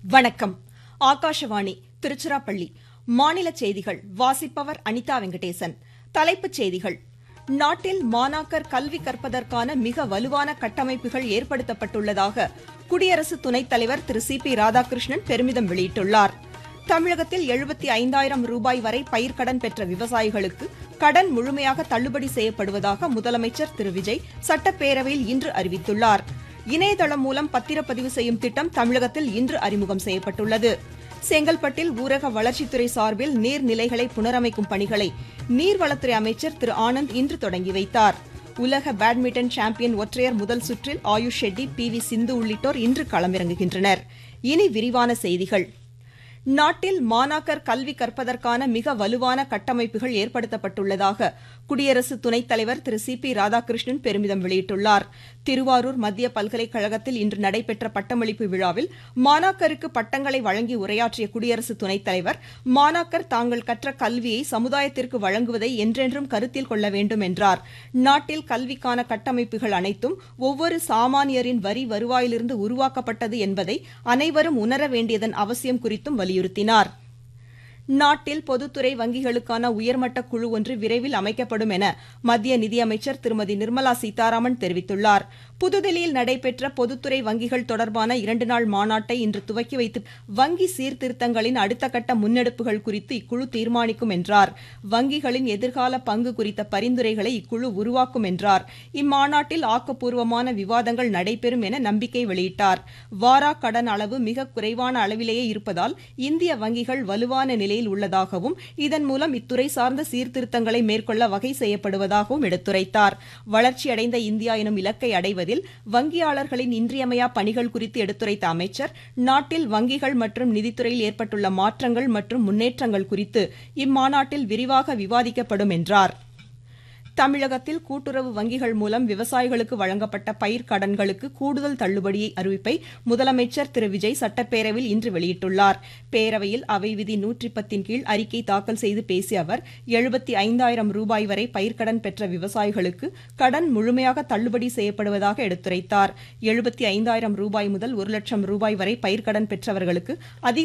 வணக்கம் ஆகாஷவாணி திருச்சிராப்பள்ளி மாநில செய்திகள் வாசிப்பவர் அனிதா வெங்கடேசன் தலைப்புச் செய்திகள் நாட்டில் மாணாக்கர் கல்வி கற்பதற்கான மிக வலுவான கட்டமைப்புகள் ஏற்படுத்தப்பட்டுள்ளதாக குடியரசு துணைத் தலைவர் திரு சி பி ராதாகிருஷ்ணன் பெருமிதம் வெளியிட்டுள்ளார் தமிழகத்தில் எழுபத்தி ஐந்தாயிரம் ரூபாய் வரை பயிர்க்கடன் பெற்ற விவசாயிகளுக்கு கடன் முழுமையாக தள்ளுபடி செய்யப்படுவதாக முதலமைச்சர் திரு விஜய் சட்டப்பேரவையில் இன்று அறிவித்துள்ளார் இணையதளம் மூலம் பத்திரப்பதிவு செய்யும் திட்டம் தமிழகத்தில் இன்று அறிமுகம் செய்யப்பட்டுள்ளது செங்கல்பட்டில் ஊரக வளர்ச்சித்துறை சார்பில் நீர்நிலைகளை புனரமைக்கும் பணிகளை நீர்வளத்துறை அமைச்சர் திரு ஆனந்த் இன்று தொடங்கி வைத்தார் உலக பேட்மிண்டன் சாம்பியன் ஒற்றையர் முதல் சுற்றில் ஆயுஷ் ஷெட்டி பி வி சிந்து உள்ளிட்டோர் இன்று களமிறங்குகின்றனர் இனி விரிவான செய்திகள் நாட்டில் மாணாக்கர் கல்வி கற்பதற்கான மிக வலுவான கட்டமைப்புகள் ஏற்படுத்தப்பட்டுள்ளதாக குடியரசு துணைத் தலைவர் திரு சி பி ராதாகிருஷ்ணன் பெருமிதம் வெளியிட்டுள்ளார் திருவாரூர் மத்திய பல்கலைக்கழகத்தில் இன்று நடைபெற்ற பட்டமளிப்பு விழாவில் மாணாக்கருக்கு பட்டங்களை வழங்கி உரையாற்றிய குடியரசு துணைத் தலைவர் மாணாக்கர் தாங்கள் கற்ற கல்வியை சமுதாயத்திற்கு வழங்குவதை என்றென்றும் கருத்தில் கொள்ள வேண்டும் என்றார் நாட்டில் கல்விக்கான கட்டமைப்புகள் அனைத்தும் ஒவ்வொரு சாமானியரின் வரி வருவாயிலிருந்து உருவாக்கப்பட்டது என்பதை அனைவரும் உணர வேண்டியதன் அவசியம் குறித்தும் வலியுறுத்தினார் நாட்டில் பொதுத்துறை வங்கிகளுக்கான உயர்மட்ட குழு ஒன்று விரைவில் அமைக்கப்படும் என மத்திய நிதியமைச்சர் திருமதி நிர்மலா சீதாராமன் தெரிவித்துள்ளார் புதுதில்லியில் நடைபெற்ற பொதுத்துறை வங்கிகள் தொடர்பான இரண்டு நாள் மாநாட்டை இன்று துவக்கி வைத்து வங்கி சீர்திருத்தங்களின் அடுத்த கட்ட முன்னெடுப்புகள் குறித்து இக்குழு தீர்மானிக்கும் என்றார் வங்கிகளின் எதிர்கால பங்கு குறித்த பரிந்துரைகளை இக்குழு உருவாக்கும் என்றார் இம்மாநாட்டில் ஆக்கப்பூர்வமான விவாதங்கள் நடைபெறும் என நம்பிக்கை வெளியிட்டார் வாரா கடன் அளவு மிக குறைவான அளவிலேயே இருப்பதால் இந்திய வங்கிகள் வலுவான நிலையில் நிலையில் உள்ளதாகவும் இதன் மூலம் இத்துறை சார்ந்த சீர்திருத்தங்களை மேற்கொள்ள வகை செய்யப்படுவதாகவும் எடுத்துரைத்தார் வளர்ச்சியடைந்த இந்தியா எனும் இலக்கை அடைவதில் வங்கியாளர்களின் இன்றியமையா பணிகள் குறித்து எடுத்துரைத்த அமைச்சர் நாட்டில் வங்கிகள் மற்றும் நிதித்துறையில் ஏற்பட்டுள்ள மாற்றங்கள் மற்றும் முன்னேற்றங்கள் குறித்து இம்மாநாட்டில் விரிவாக விவாதிக்கப்படும் என்றார் தமிழகத்தில் கூட்டுறவு வங்கிகள் மூலம் விவசாயிகளுக்கு வழங்கப்பட்ட பயிர் கடன்களுக்கு கூடுதல் தள்ளுபடி அறிவிப்பை முதலமைச்சர் திரு விஜய் சட்டப்பேரவையில் இன்று வெளியிட்டுள்ளார் பேரவையில் அவை விதி நூற்றி பத்தின் கீழ் அறிக்கை தாக்கல் செய்து பேசிய அவர் எழுபத்தி ஐந்தாயிரம் ரூபாய் வரை பயிர்க்கடன் பெற்ற விவசாயிகளுக்கு கடன் முழுமையாக தள்ளுபடி செய்யப்படுவதாக எடுத்துரைத்தார் எழுபத்தி ஐந்தாயிரம் ரூபாய் முதல் ஒரு லட்சம் ரூபாய் வரை பயிர்க்கடன் பெற்றவர்களுக்கு அதிக